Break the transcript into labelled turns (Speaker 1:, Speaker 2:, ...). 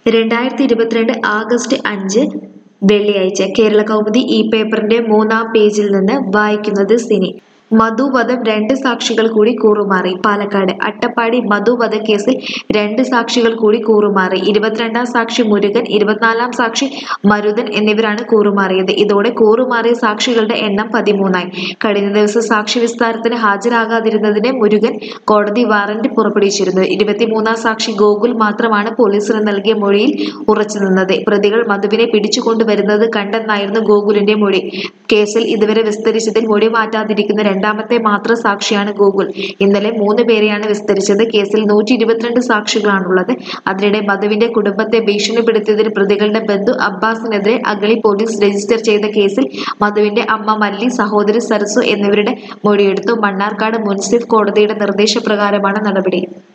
Speaker 1: രണ്ടായിരത്തി ഇരുപത്തിരണ്ട് ആഗസ്റ്റ് അഞ്ച് വെള്ളിയാഴ്ച കേരള കൗമുദി ഈ പേപ്പറിന്റെ മൂന്നാം പേജിൽ നിന്ന് വായിക്കുന്നത് സിനി മധുവധം രണ്ട് സാക്ഷികൾ കൂടി കൂറുമാറി പാലക്കാട് അട്ടപ്പാടി മധുവധ കേസിൽ രണ്ട് സാക്ഷികൾ കൂടി കൂറുമാറി ഇരുപത്തിരണ്ടാം സാക്ഷി മുരുകൻ ഇരുപത്തിനാലാം സാക്ഷി മരുതൻ എന്നിവരാണ് കൂറുമാറിയത് ഇതോടെ കൂറുമാറിയ സാക്ഷികളുടെ എണ്ണം പതിമൂന്നായി കഴിഞ്ഞ ദിവസം സാക്ഷി വിസ്താരത്തിന് ഹാജരാകാതിരുന്നതിന് മുരുകൻ കോടതി വാറന്റ് പുറപ്പെടുവിച്ചിരുന്നു ഇരുപത്തിമൂന്നാം സാക്ഷി ഗോകുൽ മാത്രമാണ് പോലീസിന് നൽകിയ മൊഴിയിൽ ഉറച്ചുനിന്നത് പ്രതികൾ മധുവിനെ പിടിച്ചുകൊണ്ടുവരുന്നത് കണ്ടെന്നായിരുന്നു ഗോകുലിന്റെ മൊഴി കേസിൽ ഇതുവരെ വിസ്തരിച്ചതിൽ മൊഴി മാറ്റാതിരിക്കുന്ന രണ്ടാമത്തെ മാത്ര സാക്ഷിയാണ് ഗോകുൽ ഇന്നലെ മൂന്ന് പേരെയാണ് വിസ്തരിച്ചത് കേസിൽ നൂറ്റി ഇരുപത്തിരണ്ട് സാക്ഷികളാണുള്ളത് അതിനിടെ മധുവിന്റെ കുടുംബത്തെ ഭീഷണിപ്പെടുത്തിയതിന് പ്രതികളുടെ ബന്ധു അബ്ബാസിനെതിരെ അഗളി പോലീസ് രജിസ്റ്റർ ചെയ്ത കേസിൽ മധുവിന്റെ അമ്മ മല്ലി സഹോദരി സരസു എന്നിവരുടെ മൊഴിയെടുത്തു മണ്ണാർക്കാട് മുൻസിഫ് കോടതിയുടെ നിർദ്ദേശപ്രകാരമാണ് നടപടി